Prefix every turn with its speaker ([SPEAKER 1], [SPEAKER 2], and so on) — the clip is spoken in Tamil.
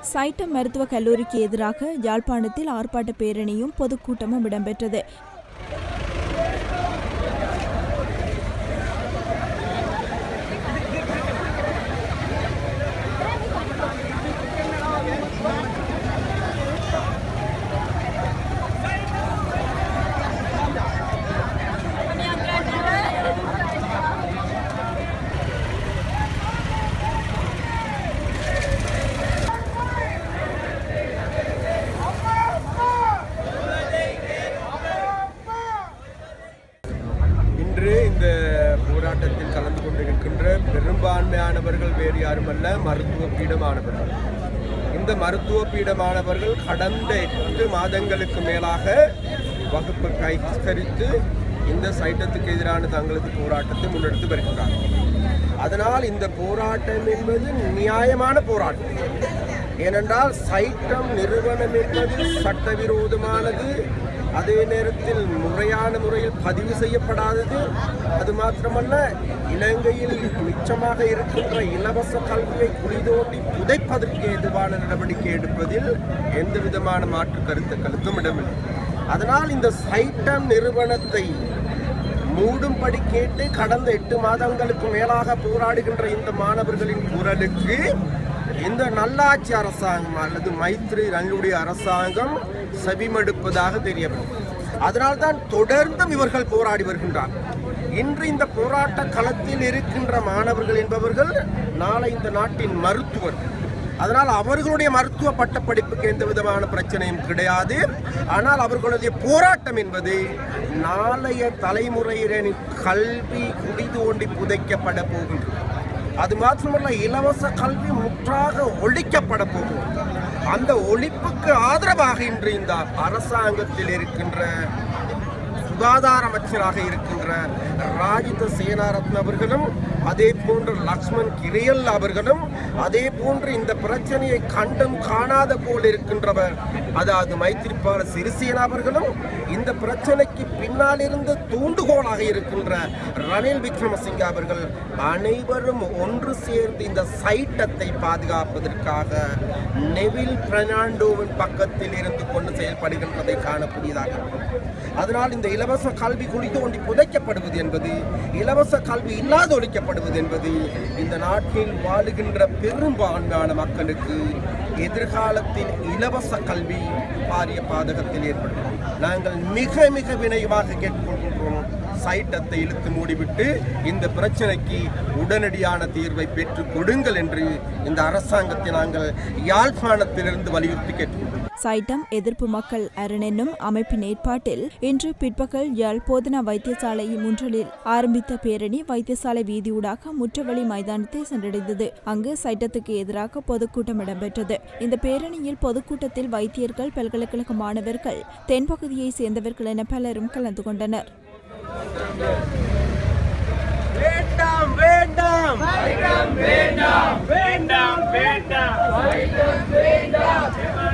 [SPEAKER 1] சைட்டம் மருத்துவக் கல்லூரிக்கு எதிராக யாழ்ப்பாணத்தில் ஆர்ப்பாட்ட பேரணியும் பொதுக்கூட்டமும் இடம்பெற்றது
[SPEAKER 2] இன்று இந்த போராட்டத்தில் கலந்து கொண்டிருக்கின்ற பெரும்பான்மையானவர்கள் வேறு யாருமல்ல மருத்துவ பீடமானவர்கள் இந்த மருத்துவ பீடமானவர்கள் கடந்த எட்டு மாதங்களுக்கு மேலாக வகுப்பு கைஸ்கரித்து இந்த சைட்டத்துக்கு எதிரான தங்களது போராட்டத்தை முன்னெடுத்து வருகிறார்கள் அதனால் இந்த போராட்டம் என்பது நியாயமான போராட்டம் ஏனென்றால் சைட்டம் நிறுவனம் என்பது சட்டவிரோதமானது அதே நேரத்தில் முறையான முறையில் பதிவு செய்யப்படாதது அது மாத்திரமல்ல இலங்கையில் மிச்சமாக இருக்கின்ற இலவச கல்வியை குளிதோண்டி புதைப்பதற்கு ஏதுவான நடவடிக்கை எடுப்பதில் எந்த விதமான மாற்று கருத்துக்களுக்கும் இடமில்லை அதனால் இந்த சைட்டம் நிறுவனத்தை மூடும்படி கேட்டு கடந்த எட்டு மாதங்களுக்கு மேலாக போராடுகின்ற இந்த மாணவர்களின் குரலுக்கு இந்த நல்லாட்சி அரசாங்கம் அல்லது மைத்ரி ரங்களுடைய அரசாங்கம் செவிமடுப்பதாக தெரியவில்லை அதனால்தான் தொடர்ந்தும் இவர்கள் போராடி வருகின்றார் இன்று இந்த போராட்ட களத்தில் இருக்கின்ற மாணவர்கள் என்பவர்கள் நாளை இந்த நாட்டின் மருத்துவர் அதனால் அவர்களுடைய மருத்துவ பட்டப்படிப்புக்கு எந்த விதமான பிரச்சனையும் கிடையாது ஆனால் அவர்களுடைய போராட்டம் என்பது நாளைய தலைமுறையினரின் கல்வி குடி தோண்டி புதைக்கப்பட போகின்றது அது மாத்திரமல்ல இலவச கல்வி முற்றாக ஒழிக்கப்பட போகிறது அந்த ஒழிப்புக்கு ஆதரவாக இன்று இந்த அரசாங்கத்தில் இருக்கின்ற சுகாதார அமைச்சராக இருக்கின்ற ராஜித சேனாரத்ன அவர்களும் அதே போன்று லக்ஷ்மண் கிரியல் அவர்களும் அதே போன்று இந்த பிரச்சனையை கண்டும் காணாத போல் இருக்கின்றவர் அதாவது மைத்திரிபால சிறிசேனா அவர்களும் இந்த பிரச்சனைக்கு பின்னால் இருந்து தூண்டுகோலாக இருக்கின்ற ரணில் விக்ரமசிங்க அவர்கள் அனைவரும் ஒன்று சேர்ந்து இந்த சைட்டத்தை பாதுகாப்பதற்காக நெவில் பெர்னாண்டோவின் பக்கத்தில் இருந்து கொண்டு செயல்படுகின்றதை காணக்கூடியதாக இருக்கும். அதனால் இந்த இலவச கல்வி குழி தோண்டி புதைக்கப்படுவது என்பது இலவச கல்வி இல்லாத ஒழிக்கப்படுவது என்பது இந்த நாட்டில் வாழுகின்ற பெரும்பான்மையான மக்களுக்கு எதிர்காலத்தில் இலவச கல்வி பாரிய பாதகத்தில் ஏற்படும் நாங்கள் மிக மிக வினயமாக கேட்டுக்கொள்கின்றோம் சைட்டத்தை இழுத்து மூடிவிட்டு இந்த பிரச்சனைக்கு உடனடியான தீர்வை பெற்றுக் கொடுங்கள் என்று இந்த அரசாங்கத்தை நாங்கள் யாழ்ப்பாணத்திலிருந்து வலியுறுத்தி கேட்டுக்கொள்கிறோம்
[SPEAKER 1] சைட்டம் எதிர்ப்பு மக்கள் அரண் என்னும் அமைப்பின் ஏற்பாட்டில் இன்று பிற்பகல் யாழ் போதனா வைத்தியசாலை முன்றலில் ஆரம்பித்த பேரணி வைத்தியசாலை வீதியூடாக முற்றவழி மைதானத்தை சென்றடைந்தது அங்கு சைட்டத்துக்கு எதிராக பொதுக்கூட்டம் இடம்பெற்றது இந்த பேரணியில் பொதுக்கூட்டத்தில் வைத்தியர்கள் பல்கலைக்கழக மாணவர்கள் தென்பகுதியை சேர்ந்தவர்கள் என பலரும் கலந்து கொண்டனர்
[SPEAKER 2] வேண்டாம் வேண்டாம்
[SPEAKER 3] வேண்டாம் வேண்டாம் வேண்டாம்